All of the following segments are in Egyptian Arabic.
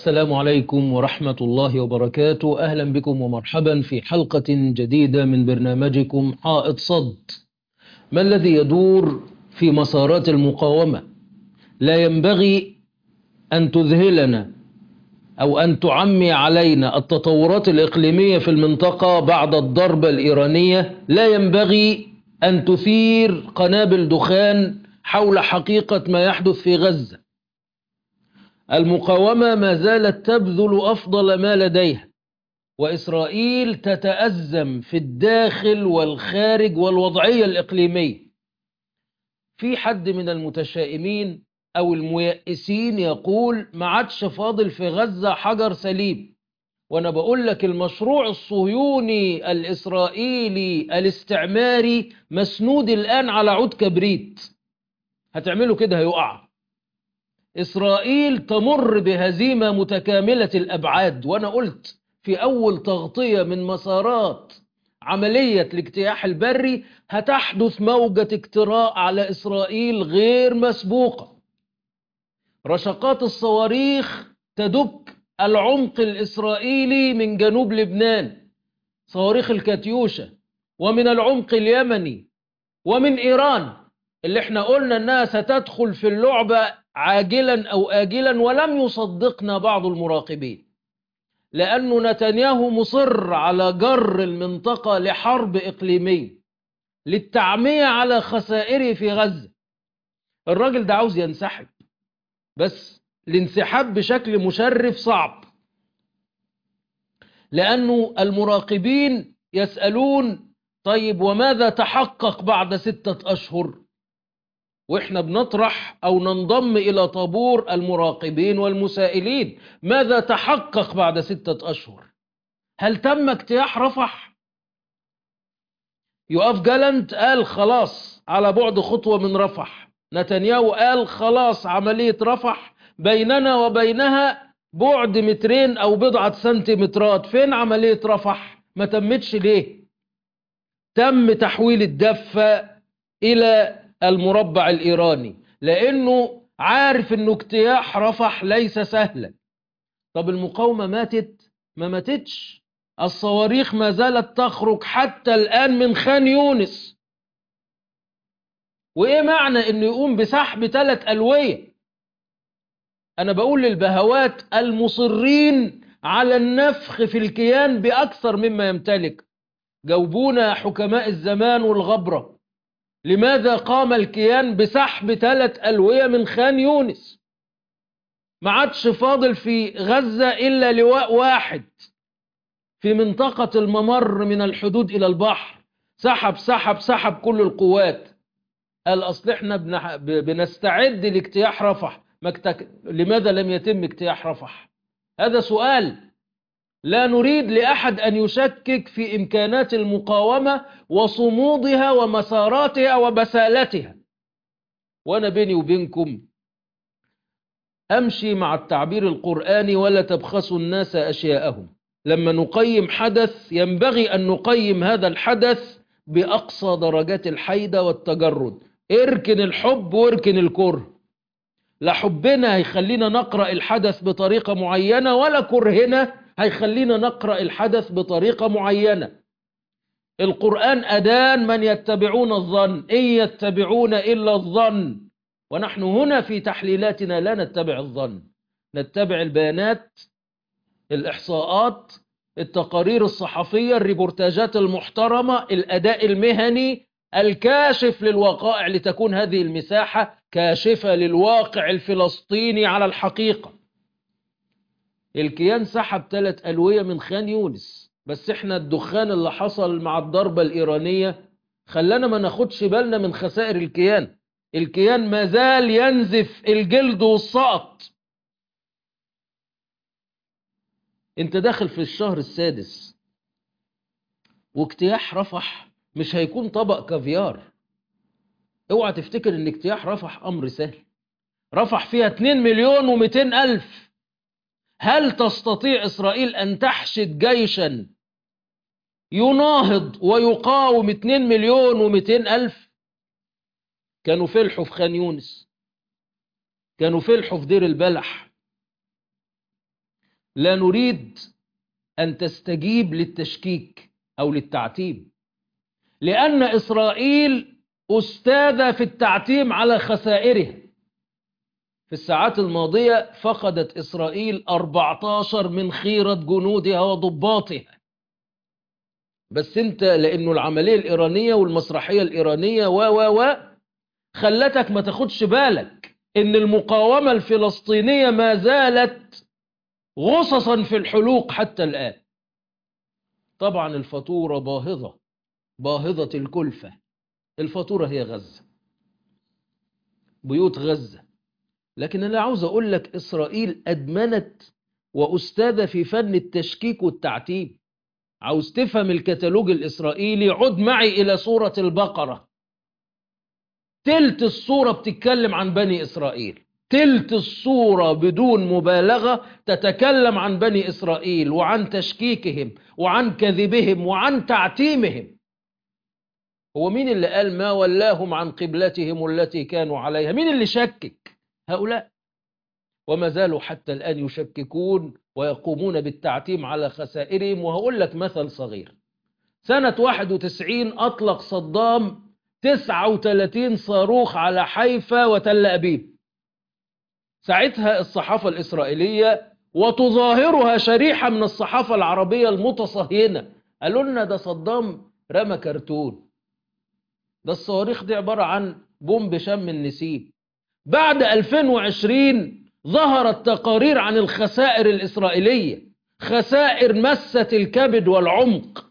السلام عليكم ورحمة الله وبركاته أهلا بكم ومرحبا في حلقة جديدة من برنامجكم حائط صد ما الذي يدور في مسارات المقاومة لا ينبغي أن تذهلنا أو أن تعمي علينا التطورات الإقليمية في المنطقة بعد الضربة الإيرانية لا ينبغي أن تثير قنابل دخان حول حقيقة ما يحدث في غزة المقاومة ما زالت تبذل أفضل ما لديها وإسرائيل تتأزم في الداخل والخارج والوضعية الإقليمية في حد من المتشائمين أو الميئسين يقول ما عادش فاضل في غزة حجر سليم وأنا بقول لك المشروع الصهيوني الإسرائيلي الاستعماري مسنود الآن على عود كبريت هتعملوا كده هيقع إسرائيل تمر بهزيمة متكاملة الأبعاد وأنا قلت في أول تغطية من مسارات عملية الاجتياح البري هتحدث موجة اجتراء على إسرائيل غير مسبوقة رشقات الصواريخ تدك العمق الإسرائيلي من جنوب لبنان صواريخ الكاتيوشا ومن العمق اليمني ومن إيران اللي احنا قلنا انها ستدخل في اللعبة عاجلا او آجلا ولم يصدقنا بعض المراقبين لأن نتنياهو مصر على جر المنطقة لحرب إقليمية للتعمية على خسائره في غزة الراجل ده عاوز ينسحب بس الانسحاب بشكل مشرف صعب لأنه المراقبين يسألون طيب وماذا تحقق بعد ستة أشهر وإحنا بنطرح أو ننضم إلى طابور المراقبين والمسائلين ماذا تحقق بعد ستة أشهر هل تم اجتياح رفح يقف جالنت قال خلاص على بعد خطوة من رفح نتنياهو قال خلاص عملية رفح بيننا وبينها بعد مترين أو بضعة سنتيمترات فين عملية رفح ما تمتش ليه تم تحويل الدفة إلى المربع الإيراني لأنه عارف أنه اجتياح رفح ليس سهلا طب المقاومة ماتت ما ماتتش الصواريخ ما زالت تخرج حتى الآن من خان يونس وإيه معنى أنه يقوم بسحب ثلاث ألوية أنا بقول للبهوات المصرين على النفخ في الكيان بأكثر مما يمتلك جاوبونا حكماء الزمان والغبرة لماذا قام الكيان بسحب ثلاث ألوية من خان يونس ما عادش فاضل في غزة إلا لواء واحد في منطقة الممر من الحدود إلى البحر سحب سحب سحب كل القوات قال أصل إحنا بنستعد لاجتياح رفح مكتك... لماذا لم يتم اجتياح رفح هذا سؤال لا نريد لأحد أن يشكك في إمكانات المقاومة وصمودها ومساراتها وبسالتها وأنا بيني وبينكم أمشي مع التعبير القرآني ولا تبخسوا الناس أشياءهم لما نقيم حدث ينبغي أن نقيم هذا الحدث بأقصى درجات الحيدة والتجرد اركن الحب واركن الكره لا حبنا هيخلينا نقرأ الحدث بطريقة معينة ولا كرهنا هيخلينا نقرأ الحدث بطريقة معينة القرآن أدان من يتبعون الظن إن يتبعون إلا الظن ونحن هنا في تحليلاتنا لا نتبع الظن نتبع البيانات الإحصاءات التقارير الصحفية الريبورتاجات المحترمة الأداء المهني الكاشف للوقائع لتكون هذه المساحة كاشفة للواقع الفلسطيني على الحقيقة الكيان سحب ثلاث ألوية من خان يونس بس احنا الدخان اللي حصل مع الضربة الإيرانية خلانا ما ناخدش بالنا من خسائر الكيان الكيان ما زال ينزف الجلد والسقط انت داخل في الشهر السادس واجتياح رفح مش هيكون طبق كافيار اوعى تفتكر ان اجتياح رفح امر سهل رفح فيها 2 مليون و200 الف هل تستطيع اسرائيل ان تحشد جيشا يناهض ويقاوم 2 مليون و200 الف كانوا فلحوا في خان يونس كانوا فلحوا في دير البلح لا نريد أن تستجيب للتشكيك أو للتعتيم لأن إسرائيل أستاذة في التعتيم على خسائرها في الساعات الماضية فقدت إسرائيل 14 من خيرة جنودها وضباطها بس انت لانه العملية الايرانية والمسرحية الايرانية و و و خلتك ما تاخدش بالك ان المقاومة الفلسطينية ما زالت غصصا في الحلوق حتى الآن طبعا الفاتورة باهظة باهظة الكلفة الفاتورة هي غزة بيوت غزة لكن أنا عاوز أقول لك إسرائيل أدمنت وأستاذة في فن التشكيك والتعتيم عاوز تفهم الكتالوج الإسرائيلي عد معي إلى سورة البقرة تلت الصورة بتتكلم عن بني إسرائيل تلت الصورة بدون مبالغة تتكلم عن بني إسرائيل وعن تشكيكهم وعن كذبهم وعن تعتيمهم هو مين اللي قال ما ولاهم عن قبلتهم التي كانوا عليها مين اللي شكك هؤلاء وما زالوا حتى الآن يشككون ويقومون بالتعتيم على خسائرهم وهقول لك مثل صغير سنة 91 أطلق صدام 39 صاروخ على حيفا وتل أبيب ساعتها الصحافة الإسرائيلية وتظاهرها شريحة من الصحافة العربية المتصهينة قالوا لنا ده صدام رمى كرتون ده الصواريخ دي عبارة عن بومب شم النسيم بعد 2020 ظهرت تقارير عن الخسائر الإسرائيلية خسائر مست الكبد والعمق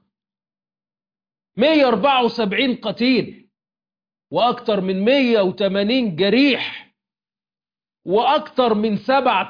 174 قتيل وأكثر من 180 جريح وأكثر من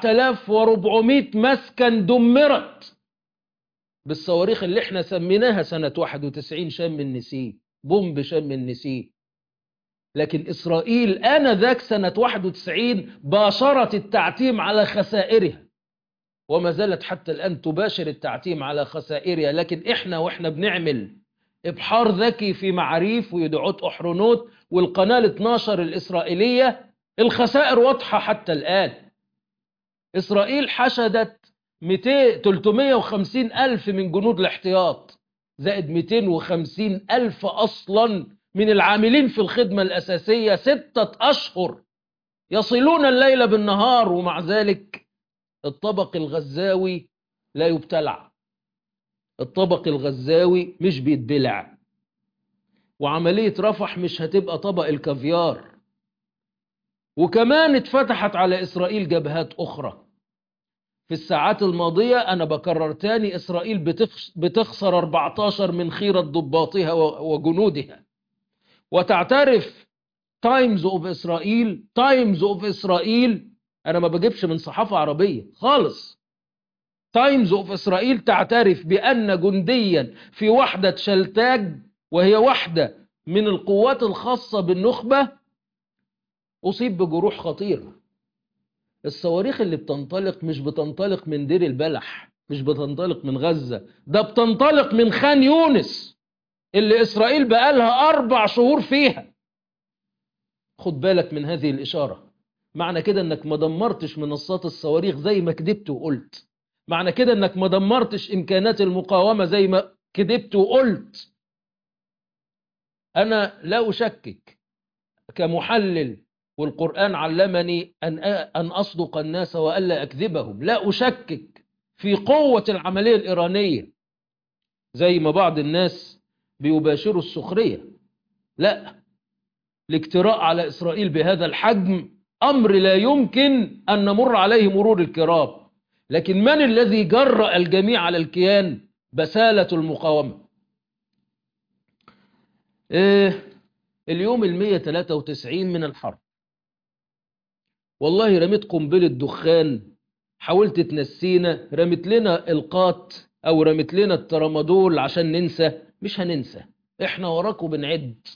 7400 مسكن دمرت بالصواريخ اللي احنا سميناها سنة 91 شم النسيم بومب شم النسيم لكن إسرائيل آنذاك سنة 91 باشرت التعتيم على خسائرها وما زالت حتى الآن تباشر التعتيم على خسائرها لكن إحنا وإحنا بنعمل إبحار ذكي في معاريف ويدعوت أحرونوت والقناة 12 الإسرائيلية الخسائر واضحة حتى الآن إسرائيل حشدت 200 350 ألف من جنود الاحتياط زائد 250 ألف أصلا من العاملين في الخدمة الأساسية ستة أشهر يصلون الليل بالنهار ومع ذلك الطبق الغزاوي لا يبتلع الطبق الغزاوي مش بيتبلع وعملية رفح مش هتبقى طبق الكافيار وكمان اتفتحت على إسرائيل جبهات أخرى في الساعات الماضية أنا بكرر تاني إسرائيل بتخسر 14 من خيرة ضباطها وجنودها وتعترف تايمز اوف اسرائيل تايمز اوف اسرائيل انا ما بجيبش من صحافه عربيه خالص تايمز اوف اسرائيل تعترف بان جنديا في وحده شلتاج وهي وحده من القوات الخاصه بالنخبه اصيب بجروح خطيره الصواريخ اللي بتنطلق مش بتنطلق من دير البلح مش بتنطلق من غزه ده بتنطلق من خان يونس اللي إسرائيل بقالها أربع شهور فيها خد بالك من هذه الإشارة معنى كده أنك ما دمرتش منصات الصواريخ زي ما كدبت وقلت معنى كده أنك ما دمرتش إمكانات المقاومة زي ما كدبت وقلت أنا لا أشكك كمحلل والقرآن علمني أن أن أصدق الناس وألا أكذبهم لا أشكك في قوة العملية الإيرانية زي ما بعض الناس بيباشروا السخرية لا الاجتراء على إسرائيل بهذا الحجم أمر لا يمكن أن نمر عليه مرور الكرام لكن من الذي جرأ الجميع على الكيان بسالة المقاومة إيه اليوم المية تلاتة وتسعين من الحرب والله رميت قنبلة دخان حاولت تنسينا رمت لنا القات أو رمت لنا الترامادول عشان ننسى مش هننسى احنا وراكم بنعد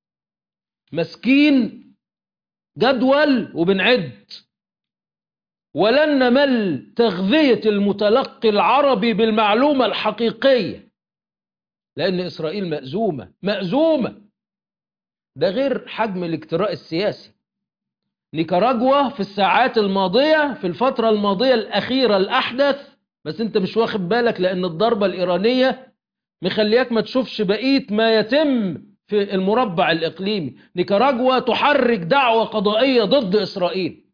مسكين جدول وبنعد ولن نمل تغذية المتلقي العربي بالمعلومة الحقيقية لأن إسرائيل مأزومة مأزومة ده غير حجم الاجتراء السياسي نيكاراجوا في الساعات الماضية في الفترة الماضية الأخيرة الأحدث بس انت مش واخد بالك لان الضربة الإيرانية مخلياك ما تشوفش بقية ما يتم في المربع الإقليمي نيكاراجوا تحرك دعوة قضائية ضد إسرائيل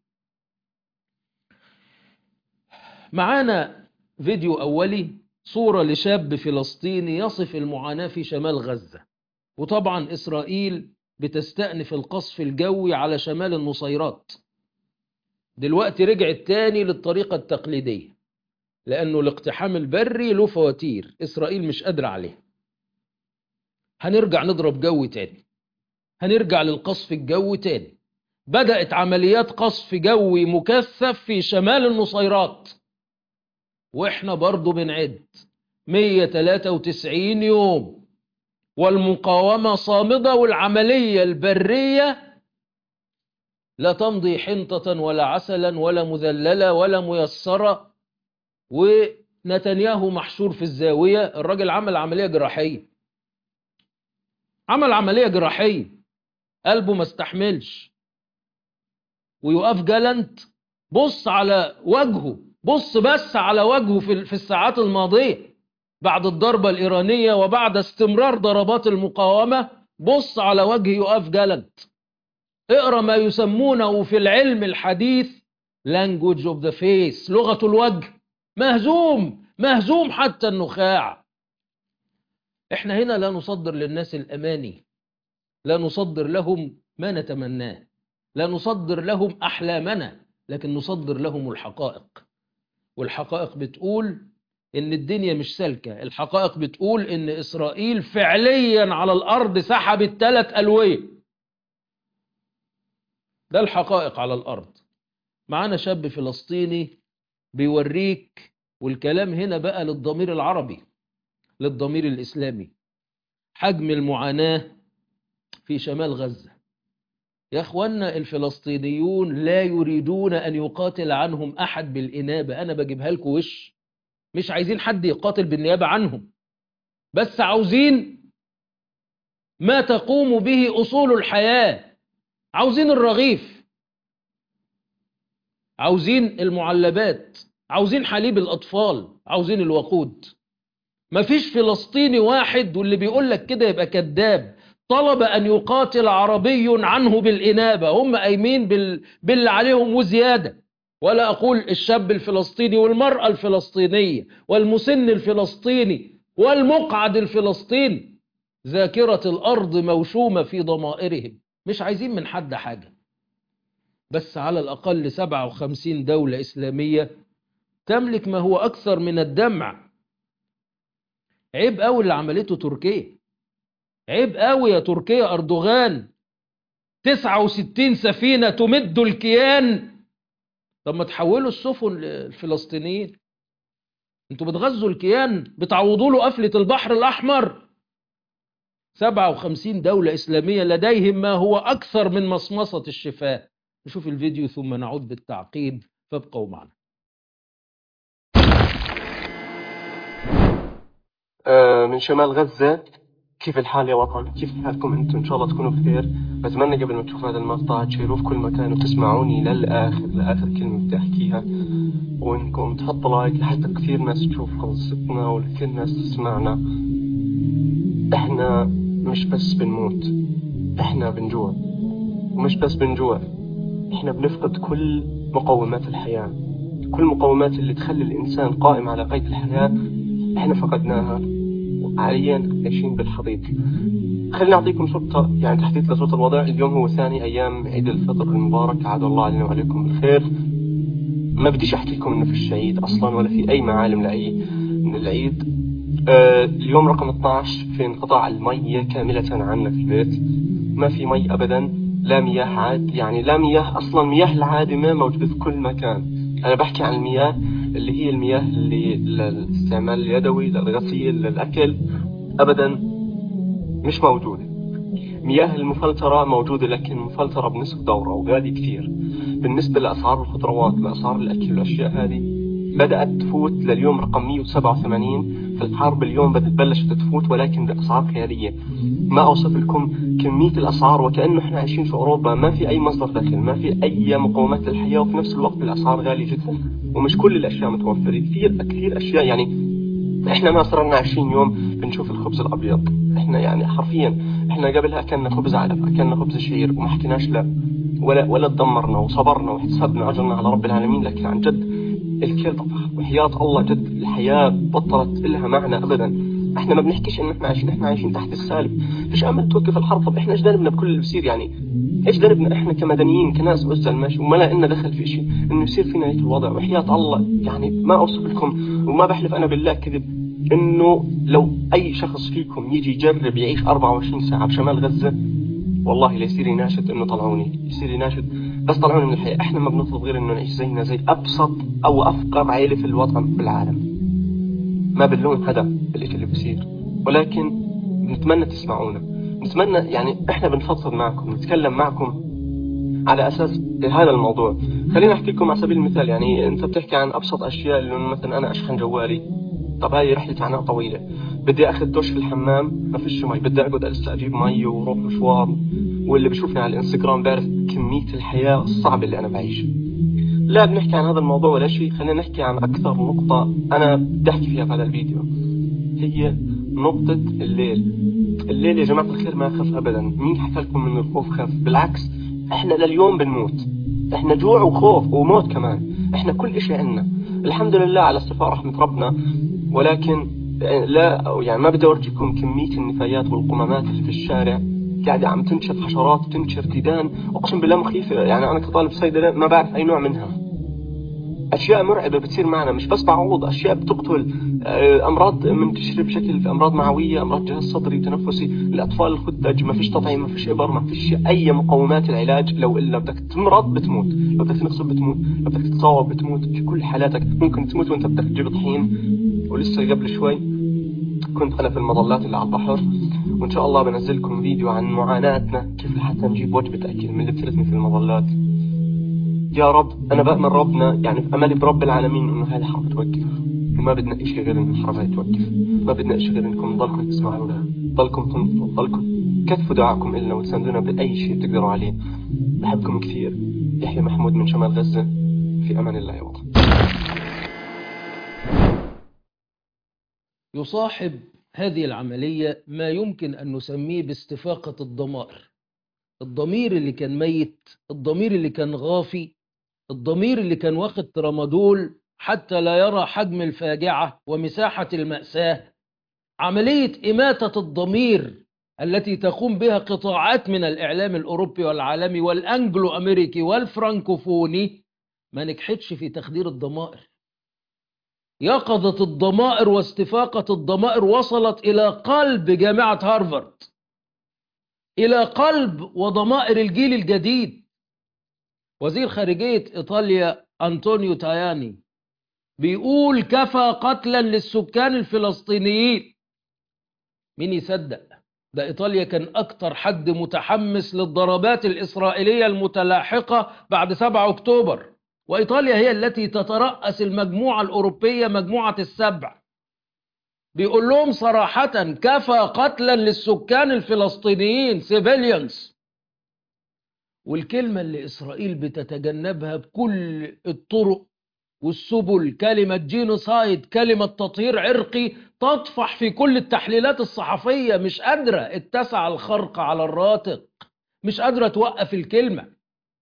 معانا فيديو أولي صورة لشاب فلسطيني يصف المعاناة في شمال غزة وطبعا إسرائيل بتستأنف القصف الجوي على شمال النصيرات دلوقتي رجعت تاني للطريقة التقليدية لأنه الاقتحام البري له فواتير إسرائيل مش قادرة عليه هنرجع نضرب جو تاني هنرجع للقصف الجوي تاني بدأت عمليات قصف جوي مكثف في شمال النصيرات واحنا برضو بنعد 193 يوم والمقاومة صامدة والعملية البرية لا تمضي حنطة ولا عسلا ولا مذللة ولا ميسرة ونتنياهو محشور في الزاوية الراجل عمل عملية جراحية عمل عملية جراحية قلبه ما استحملش ويقف جالنت بص على وجهه بص بس على وجهه في في الساعات الماضية بعد الضربة الإيرانية وبعد استمرار ضربات المقاومة بص على وجه يقف جالنت اقرا ما يسمونه في العلم الحديث language of the face لغة الوجه مهزوم مهزوم حتى النخاع احنا هنا لا نصدر للناس الأماني لا نصدر لهم ما نتمناه لا نصدر لهم أحلامنا لكن نصدر لهم الحقائق والحقائق بتقول إن الدنيا مش سالكة الحقائق بتقول إن إسرائيل فعليا على الأرض سحبت ثلاث ألوية ده الحقائق على الأرض معانا شاب فلسطيني بيوريك والكلام هنا بقى للضمير العربي للضمير الإسلامي حجم المعاناة في شمال غزة يا أخوانا الفلسطينيون لا يريدون أن يقاتل عنهم أحد بالإنابة أنا بجيبها لكم وش مش عايزين حد يقاتل بالنيابة عنهم بس عاوزين ما تقوم به أصول الحياة عاوزين الرغيف عاوزين المعلبات عاوزين حليب الأطفال عاوزين الوقود مفيش فلسطيني واحد واللي بيقول لك كده يبقى كذاب طلب أن يقاتل عربي عنه بالإنابة هم قايمين بال... باللي عليهم وزيادة ولا أقول الشاب الفلسطيني والمرأة الفلسطينية والمسن الفلسطيني والمقعد الفلسطيني ذاكرة الأرض موشومة في ضمائرهم مش عايزين من حد حاجة بس على الأقل 57 دولة إسلامية تملك ما هو أكثر من الدمع عيب قوي اللي عملته تركيا عيب قوي يا تركيا أردوغان 69 سفينة تمد الكيان طب ما تحولوا السفن للفلسطينيين انتوا بتغزوا الكيان بتعوضوا له قفلة البحر الأحمر 57 دولة إسلامية لديهم ما هو أكثر من مصمصة الشفاء نشوف الفيديو ثم نعود بالتعقيب فابقوا معنا آه، من شمال غزة كيف الحال يا وطن كيف حالكم انتم ان شاء الله تكونوا بخير بتمنى قبل ما تشوفوا هذا المقطع تشيروه في كل مكان وتسمعوني للاخر لاخر كلمة بدي احكيها وانكم تحطوا لايك لحتى كثير ناس تشوف قصتنا ولكل الناس تسمعنا احنا مش بس بنموت احنا بنجوع ومش بس بنجوع احنا بنفقد كل مقومات الحياة كل المقومات اللي تخلي الانسان قائم على قيد الحياة احنا فقدناها وحاليا عايشين بالحضيض خليني اعطيكم صورة يعني تحديث لصورة الوضع اليوم هو ثاني ايام عيد الفطر المبارك عاد الله علينا وعليكم بالخير ما بديش احكي لكم انه في العيد اصلا ولا في اي معالم لاي من العيد آه اليوم رقم 12 في انقطاع المية كاملة عنا في البيت ما في مي ابدا لا مياه عاد يعني لا مياه اصلا مياه العادمة موجودة في كل مكان انا بحكي عن المياه اللي هي المياه اللي للاستعمال اليدوي للغسيل للأكل أبدا مش موجودة مياه المفلترة موجودة لكن مفلترة بنصف دورة وغالي كثير بالنسبة لأسعار الخضروات لأسعار الأكل والأشياء هذه بدأت تفوت لليوم رقم 187 الحرب اليوم بدأت بلشت تفوت ولكن بأسعار خيالية ما أوصف لكم كمية الأسعار وكأنه إحنا عايشين في أوروبا ما في أي مصدر دخل ما في أي مقومات للحياة وفي نفس الوقت الأسعار غالية جدا ومش كل الأشياء متوفرة كثير كثير أشياء يعني إحنا ما صار لنا 20 يوم بنشوف الخبز الأبيض إحنا يعني حرفيا إحنا قبلها أكلنا خبز علف أكلنا خبز شعير وما حكيناش لا ولا ولا تدمرنا وصبرنا واحتسبنا أجرنا على رب العالمين لكن عن جد الكل طفح وحياة الله جد الحياة بطلت لها معنى أبدا احنا ما بنحكيش ان احنا عايشين احنا عايشين تحت السالب فيش امل توقف الحرب طب احنا ايش ذنبنا بكل اللي بصير يعني ايش ذنبنا احنا كمدنيين كناس عزل ماشي وما لنا دخل في شيء انه يصير فينا هيك الوضع وحياة الله يعني ما اوصف لكم وما بحلف انا بالله كذب انه لو اي شخص فيكم يجي يجرب يعيش 24 ساعة بشمال غزة والله ليصير يناشد انه طلعوني يصير يناشد بس طلعوني من الحياة احنا ما بنطلب غير انه نعيش زينا زي ابسط او افقر عيلة في الوطن بالعالم ما بنلوم حدا بالشيء اللي بصير ولكن بنتمنى تسمعونا نتمنى يعني احنا بنفضفض معكم نتكلم معكم على اساس هذا الموضوع خلينا احكي لكم على سبيل المثال يعني انت بتحكي عن ابسط اشياء اللي مثلا انا اشحن جوالي طب هاي رحلة عناء طويلة بدي اخذ دش في الحمام ما فيش مي بدي اقعد لسه اجيب مي واروح مشوار واللي بشوفني على الانستغرام بعرف كمية الحياة الصعبة اللي انا بعيشها لا بنحكي عن هذا الموضوع ولا شيء خلينا نحكي عن اكثر نقطة انا بدي احكي فيها في هذا الفيديو هي نقطة الليل الليل يا جماعة الخير ما خف ابدا مين حكى لكم ان الخوف خف بالعكس احنا لليوم بنموت احنا جوع وخوف وموت كمان احنا كل اشي عنا الحمد لله على استفاء رحمة ربنا ولكن لا يعني ما بدي اورجيكم كمية النفايات والقمامات اللي في الشارع قاعدة عم تنشر حشرات تنشر ديدان اقسم بالله مخيفة يعني انا كطالب صيدلة ما بعرف اي نوع منها اشياء مرعبة بتصير معنا مش بس بعوض اشياء بتقتل امراض منتشرة بشكل في امراض معوية امراض جهاز صدري تنفسي الاطفال الخدج ما فيش تطعيم ما فيش ابر ما فيش اي مقومات العلاج لو الا بدك تمرض بتموت لو بدك تنقص بتموت لو بدك تتصاوب بتموت في كل حالاتك ممكن تموت وانت بدك تجيب طحين ولسه قبل شوي كنت انا في المظلات اللي على البحر وان شاء الله بنزل لكم فيديو عن معاناتنا كيف لحتى نجيب وجبة اكل من اللي بترسمي في المظلات يا رب انا بأمن ربنا يعني في املي برب العالمين انه هاي الحرب توقف وما بدنا شيء غير ان الحرب هاي توقف ما بدنا شيء غير انكم تضلكم تسمعونا تضلكم تنصتوا تضلكم كتفوا دعاءكم إلنا وتساندونا بأي شيء بتقدروا عليه بحبكم كثير يحيى محمود من شمال غزة في أمان الله يا وطن يصاحب هذه العملية ما يمكن أن نسميه باستفاقة الضمائر الضمير اللي كان ميت الضمير اللي كان غافي الضمير اللي كان واخد ترامادول حتى لا يرى حجم الفاجعة ومساحة المأساة عملية إماتة الضمير التي تقوم بها قطاعات من الإعلام الأوروبي والعالمي والأنجلو أمريكي والفرنكوفوني ما نجحتش في تخدير الضمائر يقظة الضمائر واستفاقة الضمائر وصلت إلى قلب جامعة هارفارد إلى قلب وضمائر الجيل الجديد وزير خارجية إيطاليا أنطونيو تاياني بيقول كفى قتلا للسكان الفلسطينيين مين يصدق ده إيطاليا كان أكتر حد متحمس للضربات الإسرائيلية المتلاحقة بعد 7 أكتوبر وإيطاليا هي التي تترأس المجموعة الأوروبية مجموعة السبع بيقول لهم صراحة كفى قتلا للسكان الفلسطينيين civilians والكلمة اللي إسرائيل بتتجنبها بكل الطرق والسبل كلمة جينوسايد كلمة تطهير عرقي تطفح في كل التحليلات الصحفية مش قادرة اتسع الخرق على الراتق مش قادرة توقف الكلمة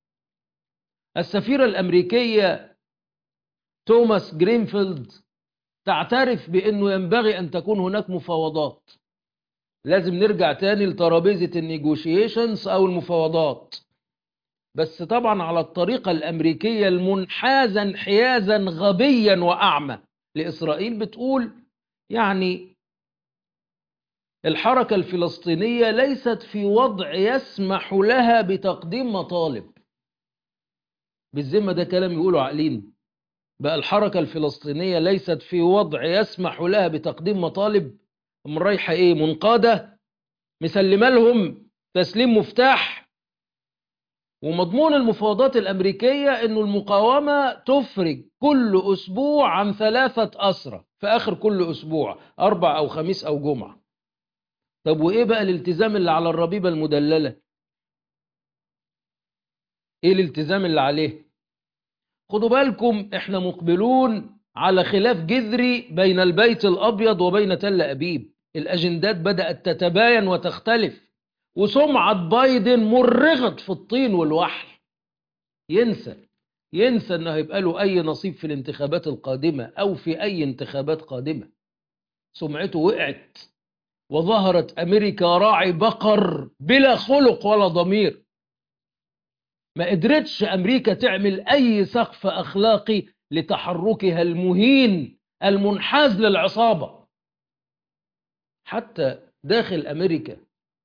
السفيرة الأمريكية توماس جرينفيلد تعترف بأنه ينبغي أن تكون هناك مفاوضات لازم نرجع تاني لترابيزة النيجوشيشنز أو المفاوضات بس طبعا على الطريقة الأمريكية المنحازا انحيازا غبيا وأعمى لإسرائيل بتقول يعني الحركة الفلسطينية ليست في وضع يسمح لها بتقديم مطالب بالذمة ده كلام يقوله عقلين بقى الحركة الفلسطينية ليست في وضع يسمح لها بتقديم مطالب من رايحة ايه منقادة مسلمة لهم تسليم مفتاح ومضمون المفاوضات الأمريكية أنه المقاومة تفرج كل أسبوع عن ثلاثة أسرى في آخر كل أسبوع أربع أو خميس أو جمعة طب وإيه بقى الالتزام اللي على الربيبة المدللة إيه الالتزام اللي عليه خدوا بالكم إحنا مقبلون على خلاف جذري بين البيت الأبيض وبين تل أبيب الأجندات بدأت تتباين وتختلف وسمعة بايدن مرغت في الطين والوحل ينسى ينسى انه هيبقى له اي نصيب في الانتخابات القادمة او في اي انتخابات قادمة سمعته وقعت وظهرت امريكا راعي بقر بلا خلق ولا ضمير ما قدرتش امريكا تعمل اي سقف اخلاقي لتحركها المهين المنحاز للعصابة حتى داخل امريكا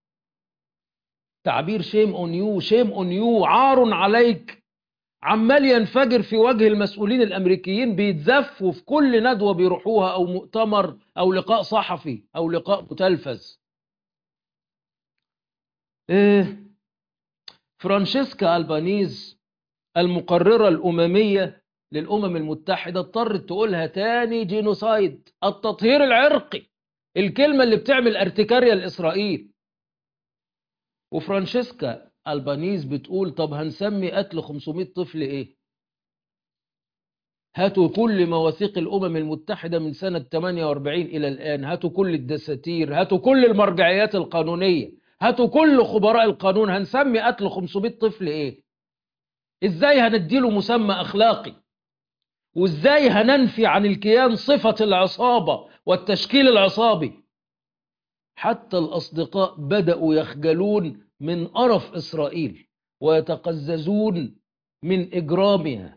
تعبير شيم اون يو شيم اون يو عار عليك عمال ينفجر في وجه المسؤولين الامريكيين بيتزفوا في كل ندوه بيروحوها او مؤتمر او لقاء صحفي او لقاء متلفز إيه فرانشيسكا البانيز المقرره الامميه للامم المتحده اضطرت تقولها تاني جينوسايد التطهير العرقي الكلمه اللي بتعمل ارتكاريا لاسرائيل وفرانشيسكا البانيز بتقول طب هنسمي قتل 500 طفل ايه هاتوا كل مواثيق الامم المتحده من سنه 48 الى الان هاتوا كل الدساتير هاتوا كل المرجعيات القانونيه هاتوا كل خبراء القانون هنسمي قتل 500 طفل ايه ازاي هنديله مسمى اخلاقي وازاي هننفي عن الكيان صفه العصابه والتشكيل العصابي حتى الاصدقاء بداوا يخجلون من قرف إسرائيل ويتقززون من إجرامها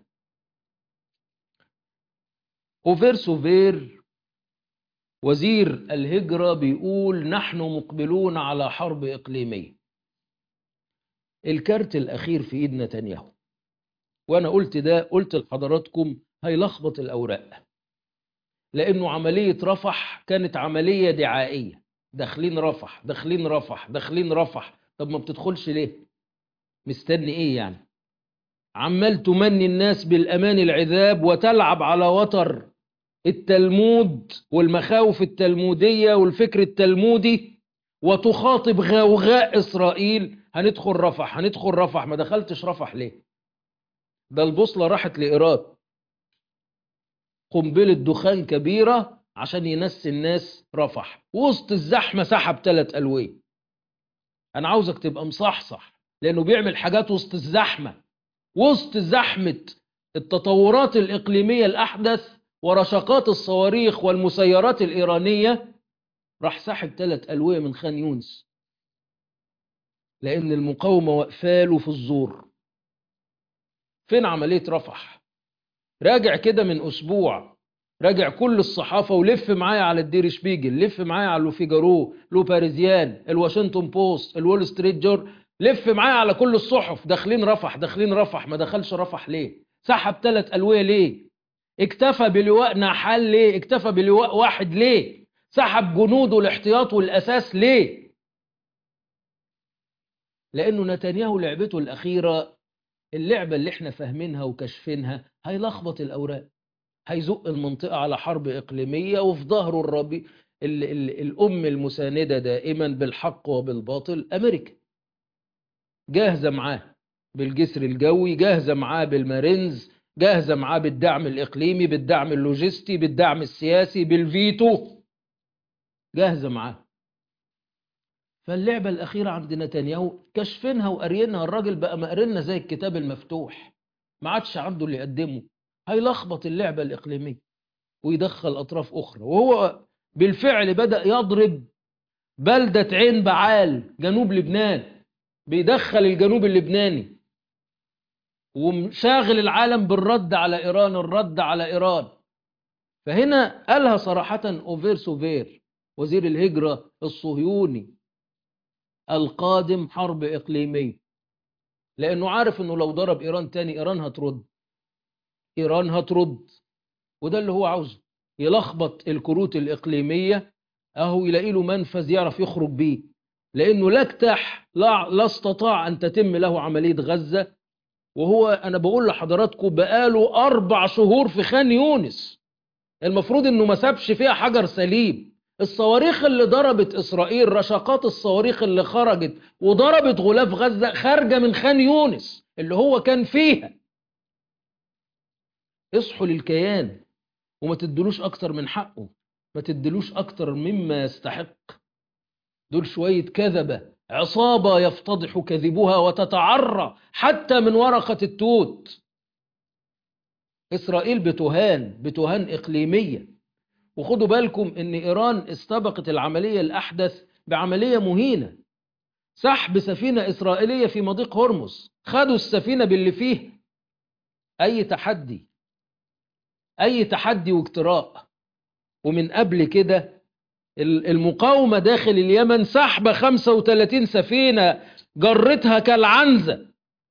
أوفير سوفير وزير الهجرة بيقول نحن مقبلون على حرب إقليمية الكارت الأخير في إيد نتنياهو وأنا قلت ده قلت لحضراتكم هيلخبط الأوراق لأنه عملية رفح كانت عملية دعائية داخلين رفح داخلين رفح داخلين رفح طب ما بتدخلش ليه مستني ايه يعني عمال تمني الناس بالامان العذاب وتلعب على وتر التلمود والمخاوف التلمودية والفكر التلمودي وتخاطب غوغاء إسرائيل هندخل رفح هندخل رفح ما دخلتش رفح ليه ده البوصلة راحت لإيران قنبلة دخان كبيرة عشان ينسي الناس رفح وسط الزحمة سحب ثلاث ألوية أنا عاوزك تبقى مصحصح لأنه بيعمل حاجات وسط الزحمة وسط زحمة التطورات الإقليمية الأحدث ورشقات الصواريخ والمسيرات الإيرانية راح سحب ثلاث ألوية من خان يونس لأن المقاومة وقفاله في الزور فين عملية رفح راجع كده من أسبوع راجع كل الصحافة ولف معايا على الدير شبيجل لف معايا على لوفيجارو لو باريزيان الواشنطن بوست الول ستريت جور لف معايا على كل الصحف داخلين رفح داخلين رفح ما دخلش رفح ليه سحب ثلاث ألوية ليه اكتفى بلواء نحال ليه اكتفى بلواء واحد ليه سحب جنوده الاحتياط والأساس ليه لأنه نتنياهو لعبته الأخيرة اللعبة اللي احنا فاهمينها وكشفينها هيلخبط الأوراق هيزق المنطقة على حرب إقليمية وفي ظهره الربي ال ال الأم المساندة دائما بالحق وبالباطل أمريكا جاهزة معاه بالجسر الجوي جاهزة معاه بالمارينز جاهزة معاه بالدعم الإقليمي بالدعم اللوجستي بالدعم السياسي بالفيتو جاهزة معاه فاللعبة الأخيرة عند نتنياهو كشفينها وقارينها الراجل بقى مقرنا زي الكتاب المفتوح ما عادش عنده اللي يقدمه هيلخبط اللعبة الإقليمية ويدخل أطراف أخرى وهو بالفعل بدأ يضرب بلدة عين بعال جنوب لبنان بيدخل الجنوب اللبناني ومشاغل العالم بالرد على إيران الرد على إيران فهنا قالها صراحة أوفير سوفير وزير الهجرة الصهيوني القادم حرب إقليمية لأنه عارف أنه لو ضرب إيران تاني إيران هترد إيران هترد وده اللي هو عاوزه يلخبط الكروت الإقليمية أهو يلاقي له منفذ يعرف يخرج بيه لأنه لا اكتح لا, لا استطاع أن تتم له عملية غزة وهو أنا بقول لحضراتكم بقاله أربع شهور في خان يونس المفروض انه ما سابش فيها حجر سليم الصواريخ اللي ضربت اسرائيل رشقات الصواريخ اللي خرجت وضربت غلاف غزة خارجة من خان يونس اللي هو كان فيها اصحوا للكيان وما تدلوش اكتر من حقه ما تدلوش اكتر مما يستحق دول شوية كذبة عصابة يفتضح كذبها وتتعرى حتى من ورقة التوت إسرائيل بتهان بتهان إقليمية وخدوا بالكم إن إيران استبقت العملية الأحدث بعملية مهينة سحب سفينة إسرائيلية في مضيق هرمز خدوا السفينة باللي فيها أي تحدي أي تحدي واجتراء ومن قبل كده المقاومة داخل اليمن سحب 35 سفينة جرتها كالعنزة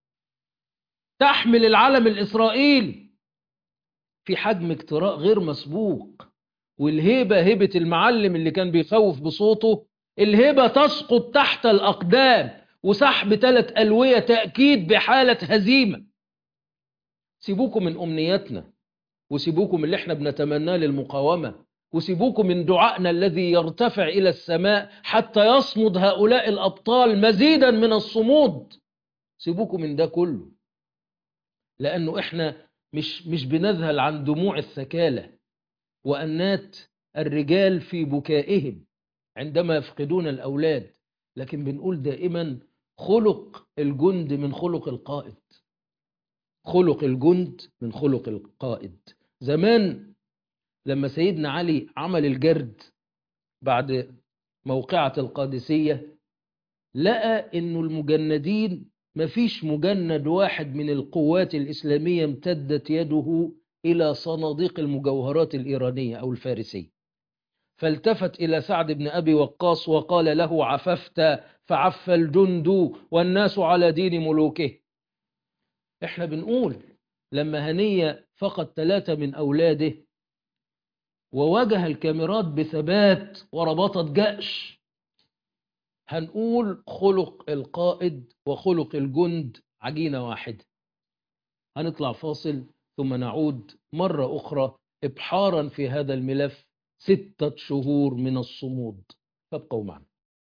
تحمل العلم الإسرائيلي في حجم اجتراء غير مسبوق والهيبة هيبة المعلم اللي كان بيخوف بصوته الهيبة تسقط تحت الأقدام وسحب ثلاث ألوية تأكيد بحالة هزيمة سيبوكم من أمنياتنا وسيبوكم اللي احنا بنتمناه للمقاومة وسيبوكم من دعائنا الذي يرتفع إلى السماء حتى يصمد هؤلاء الأبطال مزيدا من الصمود سيبوكم من ده كله لأنه إحنا مش, مش بنذهل عن دموع الثكالة وأنات الرجال في بكائهم عندما يفقدون الأولاد لكن بنقول دائما خلق الجند من خلق القائد خلق الجند من خلق القائد زمان لما سيدنا علي عمل الجرد بعد موقعة القادسية لقى انه المجندين مفيش مجند واحد من القوات الإسلامية امتدت يده إلى صناديق المجوهرات الإيرانية أو الفارسية فالتفت إلى سعد بن أبي وقاص وقال له عففت فعف الجند والناس على دين ملوكه احنا بنقول لما هنية فقد ثلاثة من أولاده وواجه الكاميرات بثبات وربطت جأش هنقول خلق القائد وخلق الجند عجينة واحدة هنطلع فاصل ثم نعود مرة أخرى إبحارا في هذا الملف ستة شهور من الصمود فابقوا معنا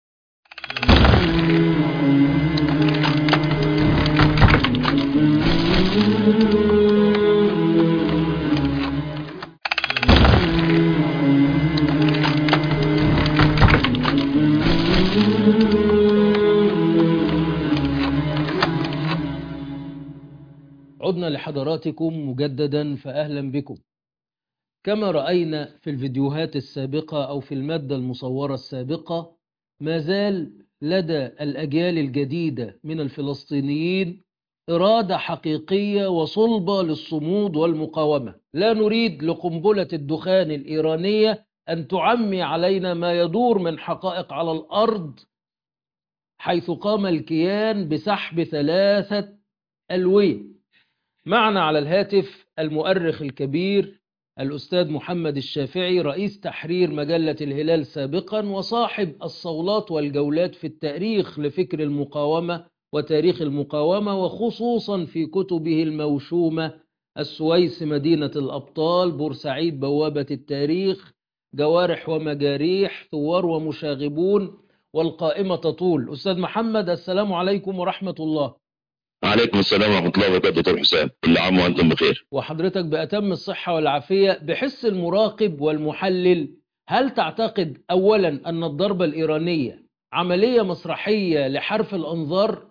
عدنا لحضراتكم مجددا فأهلا بكم كما رأينا في الفيديوهات السابقة أو في المادة المصورة السابقة ما زال لدى الأجيال الجديدة من الفلسطينيين إرادة حقيقية وصلبة للصمود والمقاومة لا نريد لقنبلة الدخان الإيرانية أن تعمي علينا ما يدور من حقائق على الأرض حيث قام الكيان بسحب ثلاثة ألوية معنا على الهاتف المؤرخ الكبير الأستاذ محمد الشافعي رئيس تحرير مجلة الهلال سابقا وصاحب الصولات والجولات في التاريخ لفكر المقاومة وتاريخ المقاومة وخصوصا في كتبه الموشومة السويس مدينة الأبطال بورسعيد بوابة التاريخ جوارح ومجاريح ثوار ومشاغبون والقائمة تطول أستاذ محمد السلام عليكم ورحمة الله عليكم السلام ورحمة الله وبركاته دكتور حسام كل عام وأنتم بخير وحضرتك بأتم الصحة والعافية بحس المراقب والمحلل هل تعتقد أولا أن الضربة الإيرانية عملية مسرحية لحرف الأنظار؟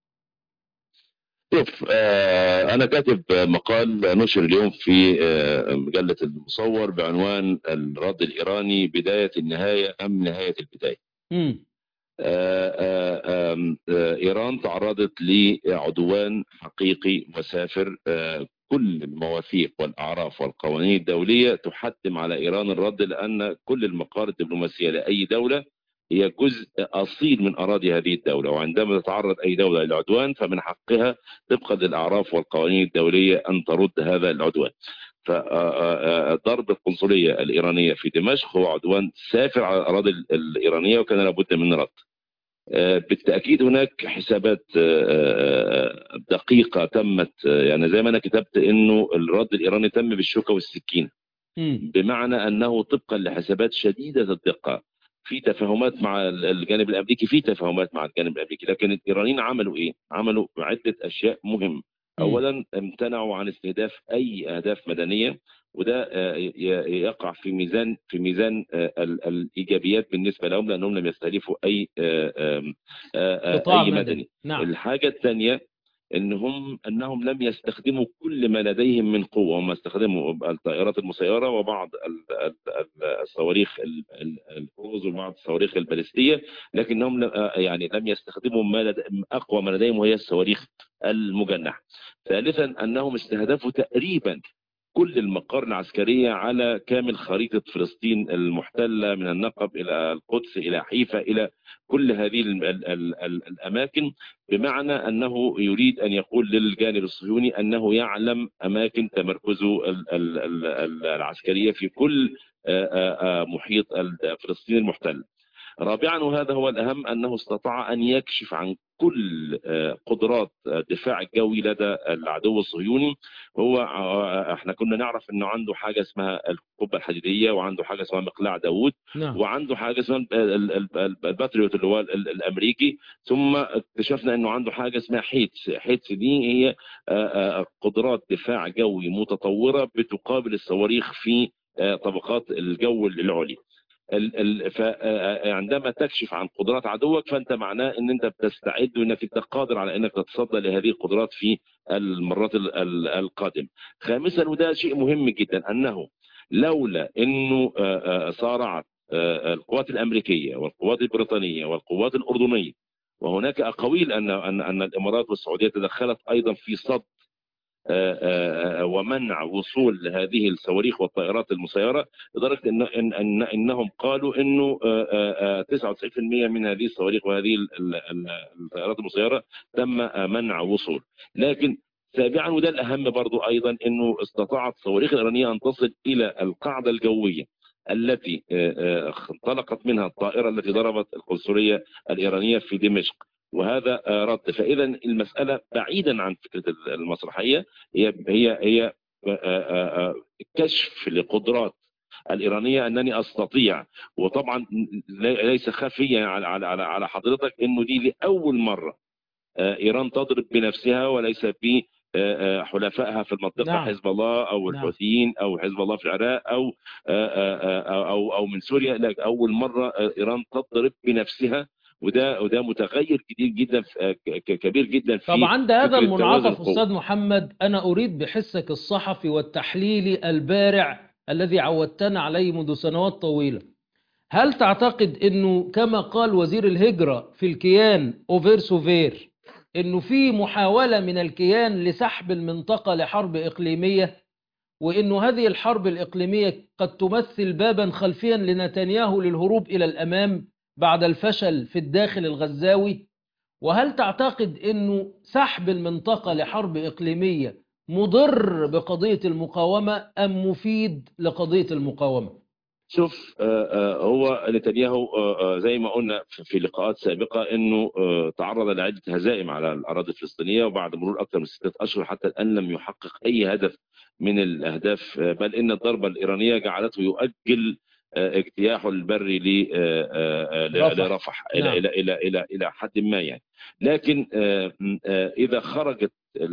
شوف آه أنا كاتب مقال نشر اليوم في آه مجلة المصور بعنوان الرد الإيراني بداية النهاية أم نهاية البداية مم. آه إيران تعرضت لعدوان حقيقي وسافر كل المواثيق والأعراف والقوانين الدولية تحتم على إيران الرد لأن كل المقار الدبلوماسية لأي دولة هي جزء أصيل من أراضي هذه الدولة وعندما تتعرض أي دولة للعدوان فمن حقها طبقا للأعراف والقوانين الدولية أن ترد هذا العدوان فضرب القنصلية الإيرانية في دمشق هو عدوان سافر على الأراضي الإيرانية وكان لابد من رد بالتأكيد هناك حسابات دقيقة تمت يعني زي ما أنا كتبت أنه الرد الإيراني تم بالشوكة والسكينة مم. بمعنى انه طبقا لحسابات شديده الدقه في تفاهمات مع الجانب الامريكي في تفاهمات مع الجانب الامريكي لكن الايرانيين عملوا ايه؟ عملوا عده اشياء مهمه اولا امتنعوا عن استهداف اي اهداف مدنيه وده آه، ي- يقع في ميزان في ميزان آه، ال- الايجابيات بالنسبه لهم لانهم لم يستهدفوا اي آه، آم، آه، آه، قطاع اي مدني مدني نعم الحاجه الثانيه انهم انهم لم يستخدموا كل ما لديهم من قوه هم استخدموا الطائرات المسيره وبعض ال- ال- ال- الصواريخ ال- ال- الكروز وبعض الصواريخ البالستيه لكنهم لم- آه، يعني لم يستخدموا ما لد... اقوى ما لديهم وهي الصواريخ المجنحه. ثالثا انهم استهدفوا تقريبا كل المقار العسكريه على كامل خريطه فلسطين المحتله من النقب الى القدس الى حيفا الى كل هذه ال ال ال ال الاماكن بمعنى انه يريد ان يقول للجانب الصهيوني انه يعلم اماكن تمركزه ال- ال- ال- ال- العسكريه في كل آه، آه، آه، محيط ال- فلسطين المحتل. رابعا وهذا هو الاهم انه استطاع ان يكشف عن كل آه، قدرات الدفاع الجوي لدى العدو الصهيوني هو آه، احنا كنا نعرف انه عنده حاجه اسمها القبه الحديديه وعنده حاجه اسمها مقلاع داوود نعم وعنده حاجه اسمها ال- ال- ال- ال- الباتريوت اللي هو ال- ال- الامريكي ثم اكتشفنا انه عنده حاجه اسمها حيتس حيتس دي هي آه، آه، قدرات دفاع جوي متطوره بتقابل الصواريخ في آه، طبقات الجو العليا ال- ال- ف- آه، عندما تكشف عن قدرات عدوك فانت معناه ان انت بتستعد وانك انت قادر على انك تتصدى لهذه القدرات في المرات ال- ال- القادمه. خامسا وده شيء مهم جدا انه لولا انه آه، آه، صارعت آه، القوات الامريكيه والقوات البريطانيه والقوات الاردنيه وهناك اقاويل ان ان ان الامارات والسعوديه تدخلت ايضا في صد آه، آه، آه، ومنع وصول هذه الصواريخ والطائرات المسيره لدرجه ان ان ان انهم قالوا انه آه، آه، آه، 99% من هذه الصواريخ وهذه ال- ال- ال- الطائرات المسيره تم آه، منع وصول لكن سابعا وده الاهم برضو ايضا انه استطاعت الصواريخ الايرانيه ان تصل الى القاعده الجويه التي آه، آه، انطلقت منها الطائره التي ضربت القنصليه الايرانيه في دمشق وهذا آه، رد فاذا المساله بعيدا عن فكره المسرحيه هي هي هي آه، آه، آه، كشف لقدرات الايرانيه انني استطيع وطبعا لي- ليس خفيا على على على على حضرتك انه دي لاول مره آه، ايران تضرب بنفسها وليس ب آه، آه، حلفائها في المنطقه نعم. حزب الله او نعم. الحوثيين او حزب الله في العراق او آه، آه، آه، او او من سوريا لا اول مره آه، ايران تضرب بنفسها وده وده متغير كتير جدا في- آه، ك- ك- كبير جدا في طب عند هذا فكرة توازن المنعطف القوى. أستاذ محمد أنا أريد بحسك الصحفي والتحليلي البارع الذي عودتنا عليه منذ سنوات طويلة هل تعتقد أنه كما قال وزير الهجرة في الكيان أوفير سوفير أنه في محاولة من الكيان لسحب المنطقة لحرب إقليمية وأنه هذه الحرب الإقليمية قد تمثل بابا خلفيا لنتنياهو للهروب إلى الأمام بعد الفشل في الداخل الغزاوي وهل تعتقد أنه سحب المنطقة لحرب إقليمية مضر بقضية المقاومة أم مفيد لقضية المقاومة شوف آه، آه، هو نتنياهو آه، آه، زي ما قلنا في- في لقاءات سابقه انه آه، تعرض لعده هزائم على الاراضي الفلسطينيه وبعد مرور اكثر من سته اشهر حتى الان لم يحقق اي هدف من الاهداف آه، بل ان الضربه الايرانيه جعلته يؤجل آه، اجتياحه البري ل- آه، آه، آه، رفح. لرفح الى نعم. الى الى الى الى حد ما يعني لكن آه، م- آه، اذا خرجت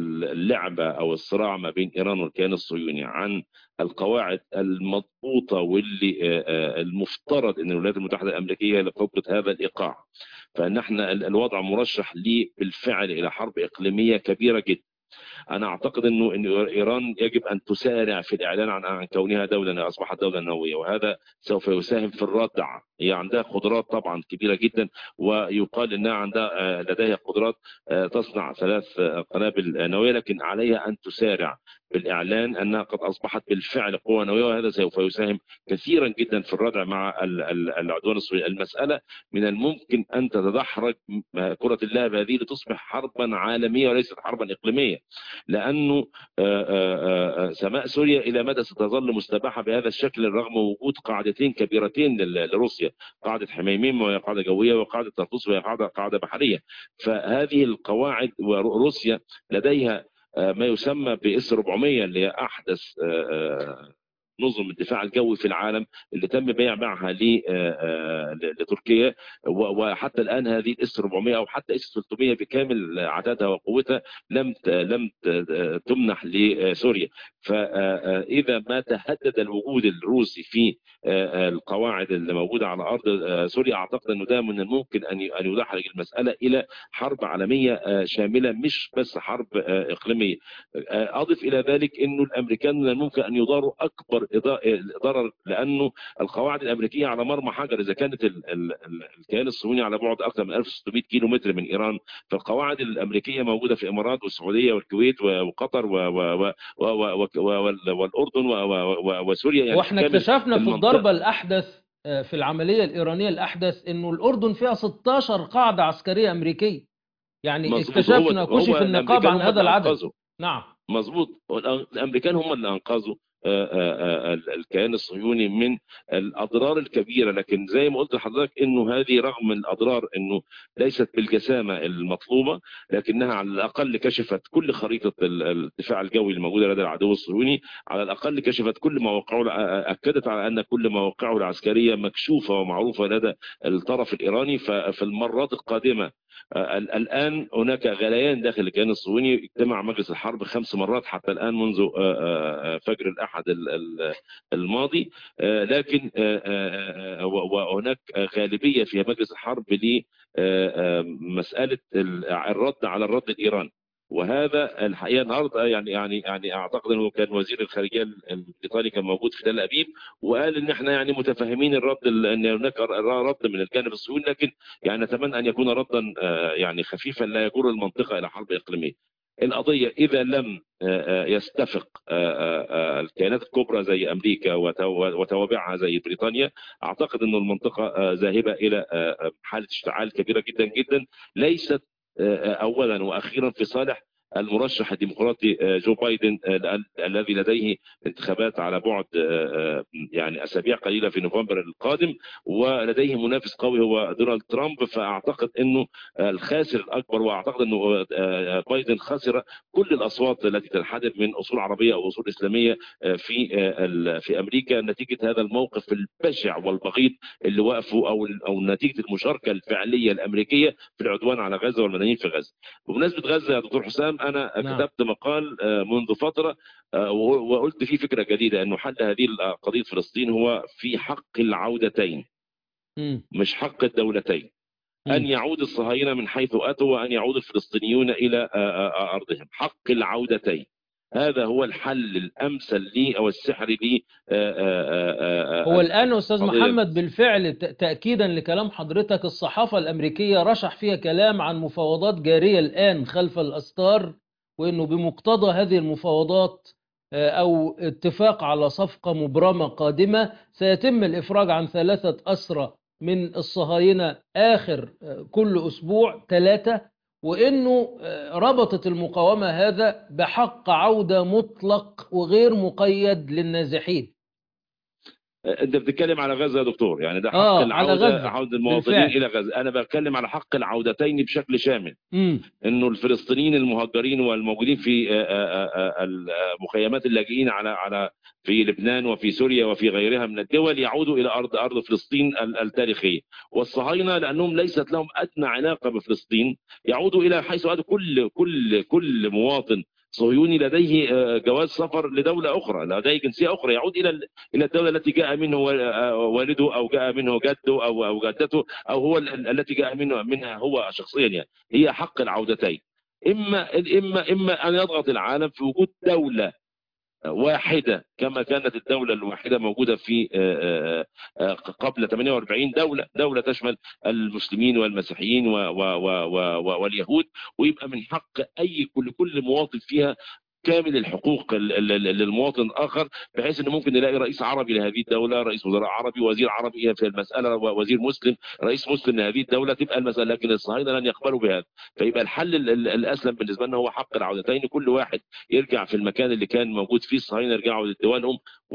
اللعبه او الصراع ما بين ايران والكيان الصهيوني عن القواعد المضبوطه واللي آه، آه، المفترض ان الولايات المتحده الامريكيه هي اللي تضبط هذا الايقاع فنحن ال- الوضع مرشح لي بالفعل الى حرب اقليميه كبيره جدا انا اعتقد انه ان ايران يجب ان تسارع في الاعلان عن عن كونها دوله اصبحت دوله نوويه وهذا سوف يساهم في الردع هي عندها قدرات طبعا كبيره جدا ويقال انها عندها آه، لديها قدرات آه، تصنع ثلاث آه، قنابل آه، نوويه لكن عليها ان تسارع بالاعلان انها قد اصبحت بالفعل قوه نوويه وهذا سوف يساهم كثيرا جدا في الردع مع ال- ال- العدوان الصهيوني المساله من الممكن ان تتدحرج م- كره اللعب هذه لتصبح حربا عالميه وليست حربا اقليميه لانه آه، آه، آه، سماء سوريا الى مدى ستظل مستباحه بهذا الشكل رغم وجود قاعدتين كبيرتين لل- لروسيا قاعده حميميم وهي قاعده جويه وقاعده طرطوس وهي قاعده قاعده بحريه فهذه القواعد وروسيا لديها آه، ما يسمى باس 400 اللي هي احدث آه، آه، نظم الدفاع الجوي في العالم اللي تم بيع بيعها ل- آه، آه، لتركيا و- وحتى الان هذه الاس 400 او حتى اس 300 بكامل عددها وقوتها لم ت- لم ت- تمنح لسوريا فاذا ما تهدد الوجود الروسي في آه، آه، القواعد اللي موجوده على ارض آه، سوريا اعتقد انه ده من الممكن ان ي- ان يدحرج المساله الى حرب عالميه آه، شامله مش بس حرب آه، اقليميه آه، اضف الى ذلك انه الامريكان من الممكن ان يضاروا اكبر إضاء- ضرر لانه القواعد الامريكيه على مرمى حجر اذا كانت ال- ال- ال- الكيان الصهيوني على بعد اكثر من 1600 كيلو متر من ايران فالقواعد الامريكيه موجوده في الامارات والسعوديه والكويت و- وقطر و و و و و و وال- والاردن و و و وسوريا يعني واحنا كامل اكتشفنا في المنطقة. الضربة الأحدث آه، في العملية الإيرانية الأحدث إنه الأردن فيها 16 قاعدة عسكرية أمريكية يعني مظبوط. اكتشفنا هو- كشف هو النقاب الأمريكان عن هم هذا اللي العدد أنقذوا. نعم مظبوط الامريكان هم اللي انقذوا آه، آه، آه، الكيان الصهيوني من الاضرار الكبيره لكن زي ما قلت لحضرتك انه هذه رغم الاضرار انه ليست بالجسامه المطلوبه لكنها على الاقل كشفت كل خريطه ال- الدفاع الجوي الموجوده لدى العدو الصهيوني على الاقل كشفت كل مواقعه آه، اكدت على ان كل مواقعه العسكريه مكشوفه ومعروفه لدى الطرف الايراني ففي المرات القادمه آه، ال- الان هناك غليان داخل الكيان الصهيوني اجتمع مجلس الحرب خمس مرات حتى الان منذ آه، آه، آه، فجر الاحد ال- ال- الماضي آه، لكن آه، آه، آه، و- وهناك غالبيه في مجلس الحرب لمساله الرد على الرد الايراني وهذا الحقيقه النهارده يعني يعني يعني اعتقد انه كان وزير الخارجيه الايطالي كان موجود في تل ابيب وقال ان احنا يعني متفاهمين الرد ال- ان هناك رد من الجانب الصهيوني لكن يعني نتمنى ان يكون ردا آه، يعني خفيفا لا يجر المنطقه الى حرب اقليميه. القضيه اذا لم آه، آه، يستفق آه، آه، آه، الكيانات الكبرى زي امريكا وتو- وتوابعها زي بريطانيا اعتقد ان المنطقه آه، ذاهبه الى آه، آه، حاله اشتعال كبيره جدا جدا ليست آه، آه، اولا واخيرا في صالح المرشح الديمقراطي آه، جو بايدن آه، ال- الذي لديه انتخابات على بعد آه، آه، يعني اسابيع قليله في نوفمبر القادم ولديه منافس قوي هو دونالد ترامب فاعتقد انه آه، الخاسر الاكبر واعتقد انه آه، آه، بايدن خسر كل الاصوات التي تنحدر من اصول عربيه او اصول اسلاميه آه، في آه، ال- في امريكا نتيجه هذا الموقف البشع والبغيض اللي وقفوا او او نتيجه المشاركه الفعليه الامريكيه في العدوان على غزه والمدنيين في غزه. بمناسبه غزه يا دكتور حسام انا نعم. كتبت مقال آه، منذ فتره آه، وقلت فيه فكره جديده انه حل هذه قضيه فلسطين هو في حق العودتين مم. مش حق الدولتين. مم. أن يعود الصهاينة من حيث أتوا وأن يعود الفلسطينيون إلى آه، آه، أرضهم حق العودتين هذا هو الحل الأمثل لي أو السحر لي آه، آه، آه، آه، هو الآن أستاذ قضية- محمد بالفعل ت- تأكيدا لكلام حضرتك الصحافة الأمريكية رشح فيها كلام عن مفاوضات جارية الآن خلف الأستار وأنه بمقتضى هذه المفاوضات آه، أو اتفاق على صفقة مبرمة قادمة سيتم الإفراج عن ثلاثة أسرى من الصهاينة آخر آه، كل أسبوع ثلاثة وأنه آه، ربطت المقاومة هذا بحق عودة مطلق وغير مقيد للنازحين انت بتتكلم على غزه يا دكتور يعني ده حق آه، على العوده غزة. عوده المواطنين بالفعل. الى غزه انا بتكلم على حق العودتين بشكل شامل مم. انه الفلسطينيين المهجرين والموجودين في آه، آه، آه، المخيمات اللاجئين على على في لبنان وفي سوريا وفي غيرها من الدول يعودوا الى ارض ارض فلسطين ال- التاريخيه والصهاينه لانهم ليست لهم ادنى علاقه بفلسطين يعودوا الى حيث عاد كل كل كل مواطن صهيوني لديه آه، جواز سفر لدوله اخرى لديه جنسيه اخرى يعود الى ال- الى الدوله التي جاء منه وال- آه، والده او جاء منه جده او او جدته او هو ال- ال- التي جاء منه منها هو شخصيا يعني هي حق العودتين اما اما اما ان يضغط العالم في وجود دوله واحده كما كانت الدوله الواحده موجوده في آه، آه، آه، قبل 48 دوله دوله تشمل المسلمين والمسيحيين و و و و و واليهود ويبقى من حق اي كل كل مواطن فيها كامل الحقوق ال- ال- ال- للمواطن الاخر بحيث انه ممكن نلاقي رئيس عربي لهذه الدوله، رئيس وزراء عربي، وزير عربي في المساله و- وزير مسلم، رئيس مسلم لهذه الدوله تبقى المساله لكن الصهاينه لن يقبلوا بهذا، فيبقى الحل ال- ال- الاسلم بالنسبه لنا هو حق العودتين كل واحد يرجع في المكان اللي كان موجود فيه الصهاينه يرجعوا لديوانهم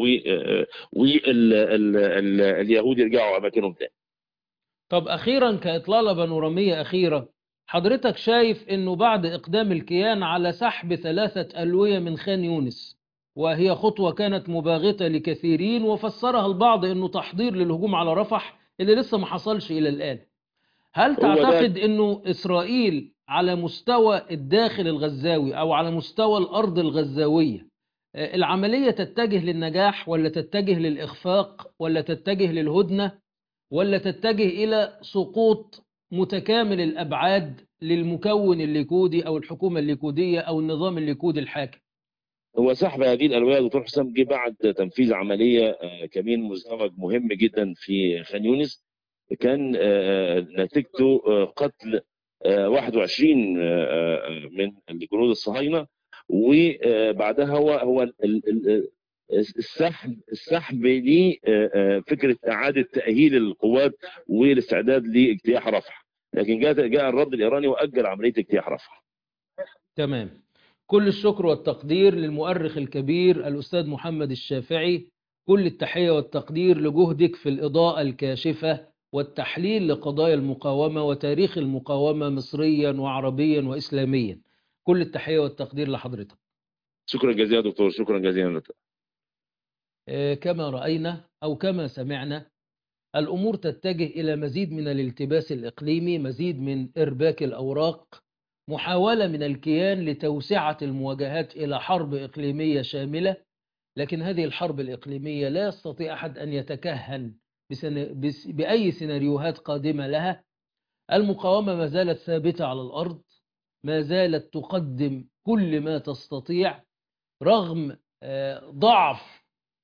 واليهود يرجعوا اماكنهم تاني. طب أخيرا كإطلالة بانورامية أخيرة حضرتك شايف أنه بعد إقدام الكيان على سحب ثلاثة ألوية من خان يونس وهي خطوة كانت مباغتة لكثيرين وفسرها البعض أنه تحضير للهجوم على رفح اللي لسه ما حصلش إلى الآن هل هو ده- تعتقد أنه إسرائيل على مستوى الداخل الغزاوي أو على مستوى الأرض الغزاوية آه، العملية تتجه للنجاح ولا تتجه للإخفاق ولا تتجه للهدنة ولا تتجه إلى سقوط متكامل الأبعاد للمكون الليكودي أو الحكومة الليكودية أو النظام الليكودي الحاكم هو سحب هذه الالويه دكتور حسام جه بعد تنفيذ عمليه آه، كمين مزدوج مهم جدا في خان يونس كان آه، نتيجته آه، قتل آه، 21 آه، آه، من الجنود الصهاينه وبعدها هو هو ال- ال- ال- السحب السحب لفكره اعاده تاهيل القوات والاستعداد لاجتياح رفح لكن جاء جاء الرد الايراني واجل عمليه اجتياح رفح تمام كل الشكر والتقدير للمؤرخ الكبير الأستاذ محمد الشافعي كل التحية والتقدير لجهدك في الإضاءة الكاشفة والتحليل لقضايا المقاومة وتاريخ المقاومة مصريا وعربيا وإسلاميا كل التحية والتقدير لحضرتك شكرا جزيلا دكتور شكرا جزيلا لك آه، كما رأينا أو كما سمعنا الأمور تتجه إلى مزيد من الالتباس الإقليمي مزيد من إرباك الأوراق محاولة من الكيان لتوسعة المواجهات إلى حرب إقليمية شاملة لكن هذه الحرب الإقليمية لا يستطيع أحد أن يتكهن بسن... بس... بأي سيناريوهات قادمة لها المقاومة ما زالت ثابتة على الأرض ما زالت تقدم كل ما تستطيع رغم آه، ضعف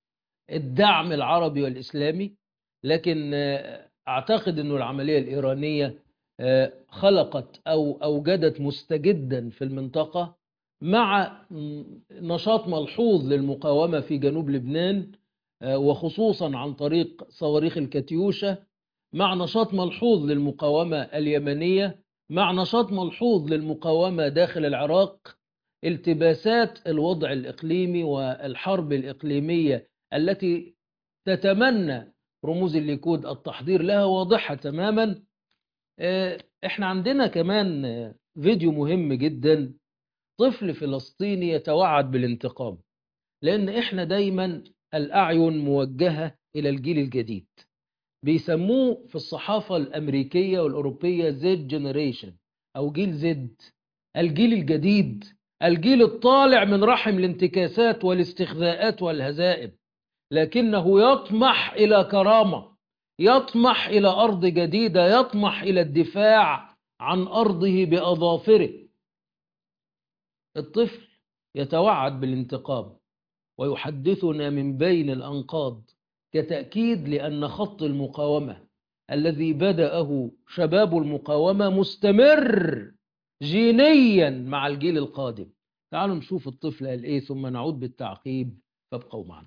الدعم العربي والإسلامي لكن آه، أعتقد أن العملية الإيرانية آه، خلقت أو أوجدت مستجدا في المنطقة مع م، نشاط ملحوظ للمقاومة في جنوب لبنان آه، وخصوصا عن طريق صواريخ الكاتيوشا مع نشاط ملحوظ للمقاومة اليمنية مع نشاط ملحوظ للمقاومة داخل العراق التباسات الوضع الإقليمي والحرب الإقليمية التي تتمنى رموز الليكود التحضير لها واضحة تماما آه، احنا عندنا كمان آه، فيديو مهم جدا طفل فلسطيني يتوعد بالانتقام لأن احنا دايما الأعين موجهة إلى الجيل الجديد بيسموه في الصحافة الأمريكية والأوروبية زد جنريشن أو جيل زد الجيل الجديد الجيل الطالع من رحم الانتكاسات والاستخذاءات والهزائم لكنه يطمح إلى كرامة يطمح إلى أرض جديدة يطمح إلى الدفاع عن أرضه بأظافره الطفل يتوعد بالانتقام ويحدثنا من بين الأنقاض كتأكيد لأن خط المقاومة الذي بدأه شباب المقاومة مستمر جينيا مع الجيل القادم تعالوا نشوف الطفل قال ايه ثم نعود بالتعقيب فابقوا معنا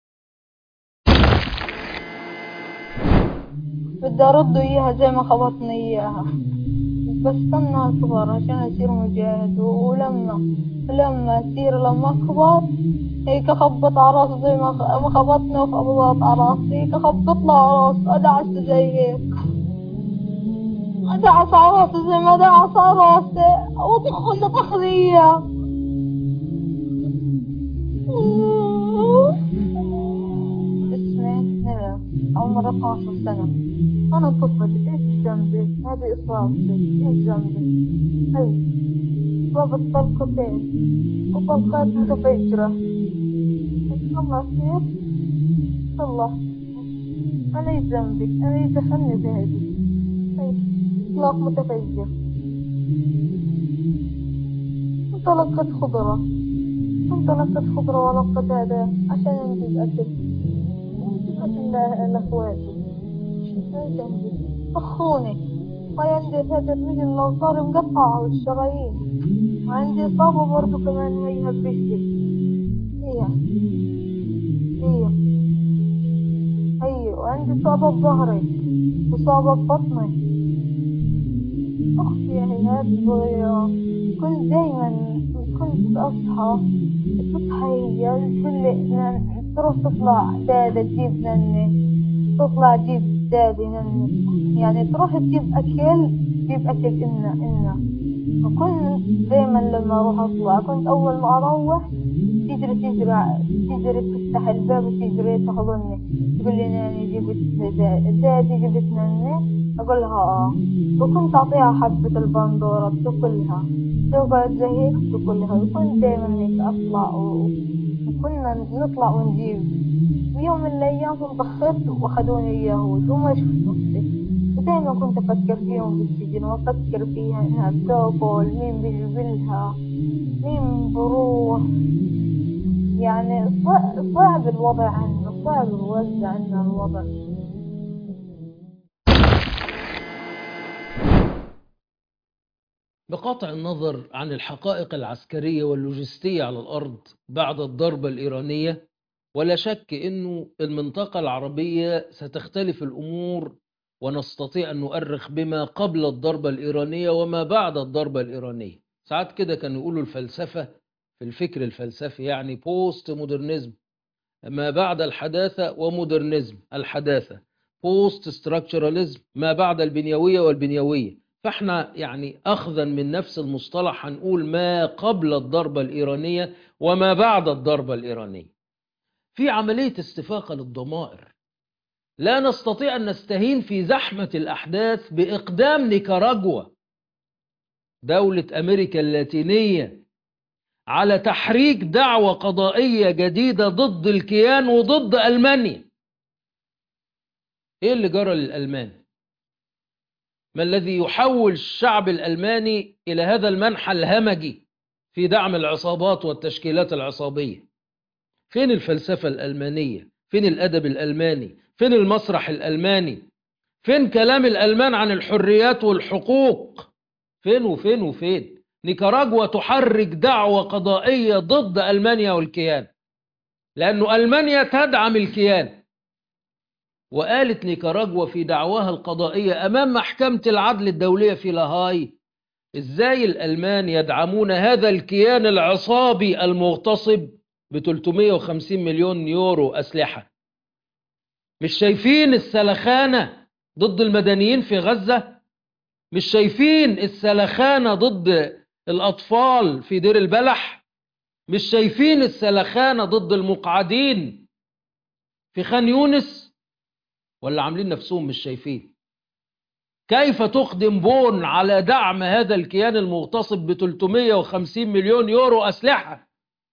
بدي أرد إياها زي ما خبطني إياها بستنى أكبر عشان أصير مجاهد ولما لما أصير لما أكبر هيك أخبط على راسي زي ما خ- ما خبطني وخبطت على راسي هيك أخبط له على راسي أدعس زي هيك أدعس على راسي زي ما دعس على راسي وأطخ اللي طخني إياه اسمي نلا عمري 12 سنة أنا طفل إيش ذنبي هذه إصابتي إيش ذنبي هي إصابة طلقتين وطلقات متفجرة الله خير الله أنا إيش ذنبي أنا إيش دخلني في هذه هي إطلاق متفجر انطلقت خضرة انطلقت خضرة ولقت هذا عشان نجيب أكل نجيب أكل ل- لأخواتي طخوني وعندي هذا الرجل لو صار مقطع على الشرايين وعندي إصابة برضو كمان هي بشتي هي هي هي وعندي إصابة بظهري وإصابة ببطني أختي هي هذه الصغيرة كنت دايما كنت أصحى تصحى هي تقول لي تروح تطلع دادة تجيب نني تطلع تجيب دادي نني يعني تروح تجيب أكل جيب أكل إنا إنا فكنت دايما لما أروح أطلع كنت أول ما أروح تجري تجري تجري تفتح الباب وتجري تاخذني تقول لي ناني جبت دادي جبت ناني أقول لها آه وكنت أعطيها حبة البندورة تاكلها تقعد زي هيك تاكلها وكنت دايما هيك أطلع و... وكنا نطلع ونجيب ويوم من الأيام كنت ضخيت وأخذوني اليهود وما شفت أختي ودايما كنت أفكر فيهم بالسجن وأفكر فيها إنها بتاكل مين بيجيبلها مين بروح يعني صع- صعب الوضع عنا صعب الوضع عنا الوضع بقطع النظر عن الحقائق العسكرية واللوجستية على الأرض بعد الضربة الإيرانية ولا شك أنه المنطقة العربية ستختلف الأمور ونستطيع أن نؤرخ بما قبل الضربة الإيرانية وما بعد الضربة الإيرانية ساعات كده كانوا يقولوا الفلسفة في الفكر الفلسفي يعني بوست مودرنزم ما بعد الحداثة ومودرنزم الحداثة بوست ستراكشراليزم ما بعد البنيوية والبنيوية فاحنا يعني اخذا من نفس المصطلح هنقول ما قبل الضربة الإيرانية وما بعد الضربة الإيرانية في عملية استفاقة للضمائر لا نستطيع أن نستهين في زحمة الأحداث بإقدام نيكاراجوا دولة أمريكا اللاتينية على تحريك دعوة قضائية جديدة ضد الكيان وضد ألمانيا إيه اللي جرى للألمان؟ ما الذي يحول الشعب الألماني إلى هذا المنحى الهمجي في دعم العصابات والتشكيلات العصابية فين الفلسفة الألمانية فين الأدب الألماني فين المسرح الألماني فين كلام الألمان عن الحريات والحقوق فين وفين وفين نيكاراجوا تحرك دعوة قضائية ضد ألمانيا والكيان لأنه ألمانيا تدعم الكيان وقالت نيكاراجوا في دعواها القضائية أمام محكمة العدل الدولية في لاهاي إزاي الألمان يدعمون هذا الكيان العصابي المغتصب ب 350 مليون يورو أسلحة مش شايفين السلخانة ضد المدنيين في غزة مش شايفين السلخانة ضد الأطفال في دير البلح مش شايفين السلخانة ضد المقعدين في خان يونس ولا عاملين نفسهم مش شايفين كيف تقدم بون على دعم هذا الكيان المغتصب ب 350 مليون يورو أسلحة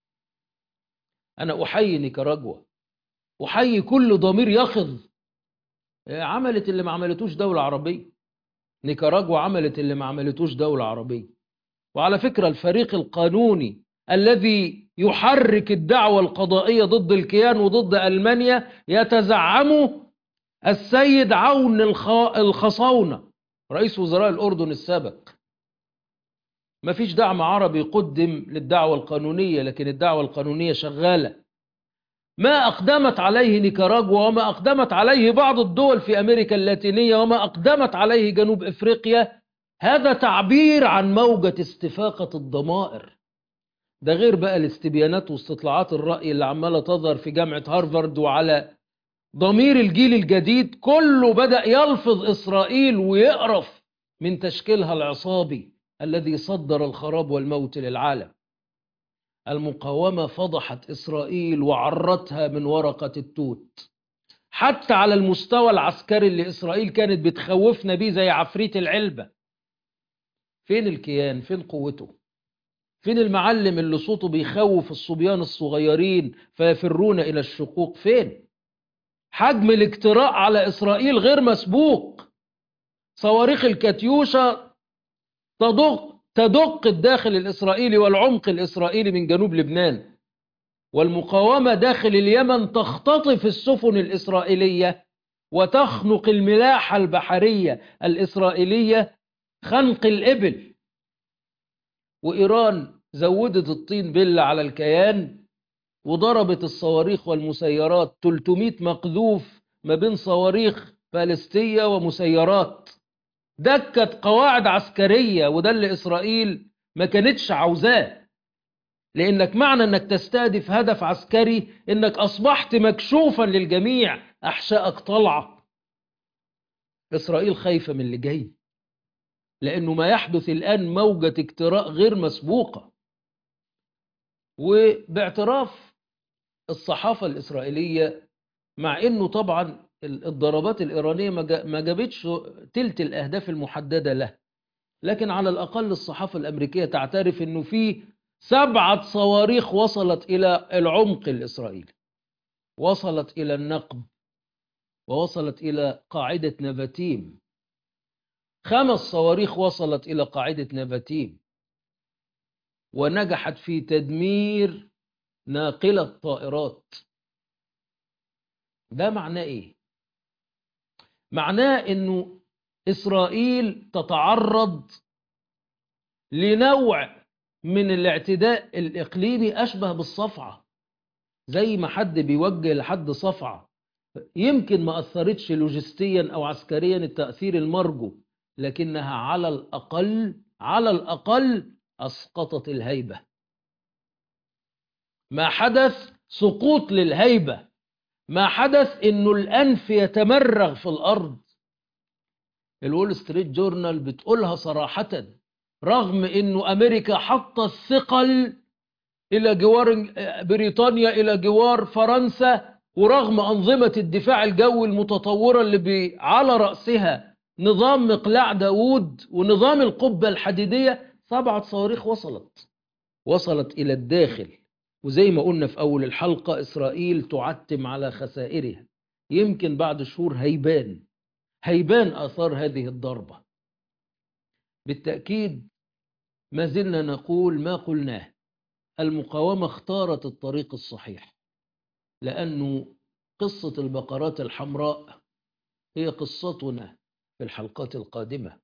أنا أحيي نيكاراجوا أحيي كل ضمير يخض عملت اللي ما عملتوش دولة عربية نيكاراجوا عملت اللي ما عملتوش دولة عربية وعلى فكرة الفريق القانوني الذي يحرك الدعوة القضائية ضد الكيان وضد ألمانيا يتزعمه السيد عون الخ- الخصاونة رئيس وزراء الأردن السابق ما فيش دعم عربي قدم للدعوة القانونية لكن الدعوة القانونية شغالة ما أقدمت عليه نيكاراجوا وما أقدمت عليه بعض الدول في أمريكا اللاتينية وما أقدمت عليه جنوب إفريقيا هذا تعبير عن موجة استفاقة الضمائر ده غير بقى الاستبيانات واستطلاعات الرأي اللي عمالة تظهر في جامعة هارفارد وعلى ضمير الجيل الجديد كله بدأ يلفظ إسرائيل ويقرف من تشكيلها العصابي الذي صدر الخراب والموت للعالم المقاومة فضحت إسرائيل وعرتها من ورقة التوت حتى على المستوى العسكري اللي إسرائيل كانت بتخوفنا بيه زي عفريت العلبة فين الكيان فين قوته فين المعلم اللي صوته بيخوف الصبيان الصغيرين فيفرون إلى الشقوق فين حجم الاجتراء على إسرائيل غير مسبوق صواريخ الكاتيوشا تدق تدق الداخل الإسرائيلي والعمق الإسرائيلي من جنوب لبنان والمقاومة داخل اليمن تختطف السفن الإسرائيلية وتخنق الملاحة البحرية الإسرائيلية خنق الإبل وإيران زودت الطين بلة على الكيان وضربت الصواريخ والمسيرات 300 مقذوف ما بين صواريخ باليستية ومسيرات دكت قواعد عسكرية وده اللي إسرائيل ما كانتش عاوزاه لأنك معنى أنك تستهدف هدف عسكري أنك أصبحت مكشوفا للجميع أحشائك طلعة إسرائيل خايفة من اللي جاي لأنه ما يحدث الآن موجة اجتراء غير مسبوقة وباعتراف الصحافة الإسرائيلية مع أنه طبعا الضربات الإيرانية ما جابتش تلت الأهداف المحددة له لكن على الأقل الصحافة الأمريكية تعترف أنه في سبعة صواريخ وصلت إلى العمق الإسرائيلي وصلت إلى النقب ووصلت إلى قاعدة نباتيم خمس صواريخ وصلت إلى قاعدة نباتيم ونجحت في تدمير ناقلة طائرات ده معناه إيه؟ معناه إنه إسرائيل تتعرض لنوع من الاعتداء الإقليمي أشبه بالصفعة زي ما حد بيوجه لحد صفعة يمكن ما أثرتش لوجستيا أو عسكريا التأثير المرجو لكنها على الأقل على الأقل أسقطت الهيبة ما حدث سقوط للهيبة ما حدث إنه الأنف يتمرغ في الأرض الول ستريت جورنال بتقولها صراحة رغم إنه أمريكا حط الثقل إلى جوار بريطانيا إلى جوار فرنسا ورغم أنظمة الدفاع الجوي المتطورة اللي بي على رأسها نظام مقلاع داوود ونظام القبة الحديدية سبعة صواريخ وصلت وصلت إلى الداخل وزي ما قلنا في أول الحلقة إسرائيل تعتم على خسائرها يمكن بعد شهور هيبان هيبان آثار هذه الضربة بالتأكيد ما زلنا نقول ما قلناه المقاومة اختارت الطريق الصحيح لأنه قصة البقرات الحمراء هي قصتنا في الحلقات القادمة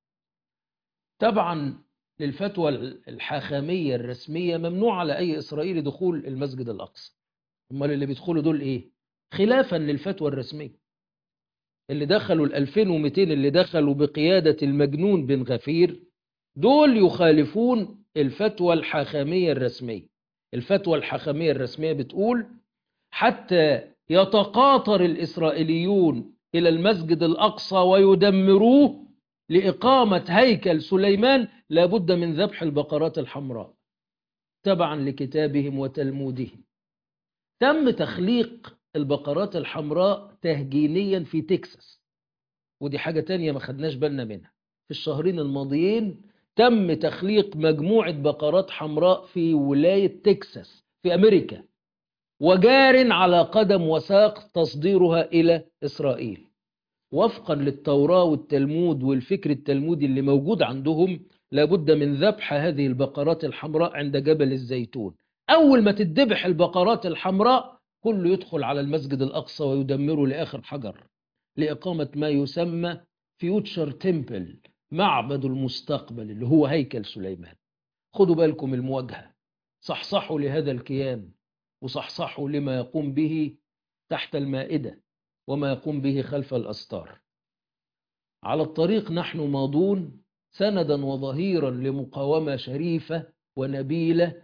طبعا للفتوى الحاخامية الرسمية ممنوع على أي إسرائيلي دخول المسجد الأقصى امال اللي بيدخلوا دول إيه خلافا للفتوى الرسمية اللي دخلوا ال 2200 اللي دخلوا بقيادة المجنون بن غفير دول يخالفون الفتوى الحاخامية الرسمية الفتوى الحاخامية الرسمية بتقول حتى يتقاطر الإسرائيليون إلى المسجد الأقصى ويدمروه لإقامة هيكل سليمان لابد من ذبح البقرات الحمراء تبعا لكتابهم وتلمودهم تم تخليق البقرات الحمراء تهجينيا في تكساس ودي حاجة تانية ما خدناش بالنا منها في الشهرين الماضيين تم تخليق مجموعة بقرات حمراء في ولاية تكساس في أمريكا وجار على قدم وساق تصديرها إلى إسرائيل وفقا للتوراة والتلمود والفكر التلمودي اللي موجود عندهم لابد من ذبح هذه البقرات الحمراء عند جبل الزيتون أول ما تدبح البقرات الحمراء كله يدخل على المسجد الأقصى ويدمره لآخر حجر لإقامة ما يسمى فيوتشر تمبل معبد المستقبل اللي هو هيكل سليمان خدوا بالكم المواجهة صحصحوا لهذا الكيان وصحصحوا لما يقوم به تحت المائدة وما يقوم به خلف الأستار على الطريق نحن ماضون سندا وظهيرا لمقاومة شريفة ونبيلة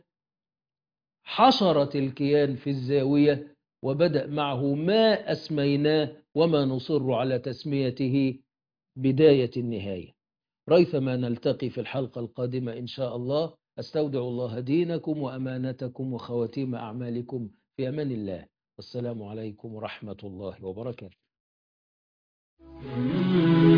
حشرت الكيان في الزاوية وبدأ معه ما أسميناه وما نصر على تسميته بداية النهاية ريثما نلتقي في الحلقة القادمة إن شاء الله أستودع الله دينكم وأمانتكم وخواتيم أعمالكم في أمان الله والسلام عليكم ورحمة الله وبركاته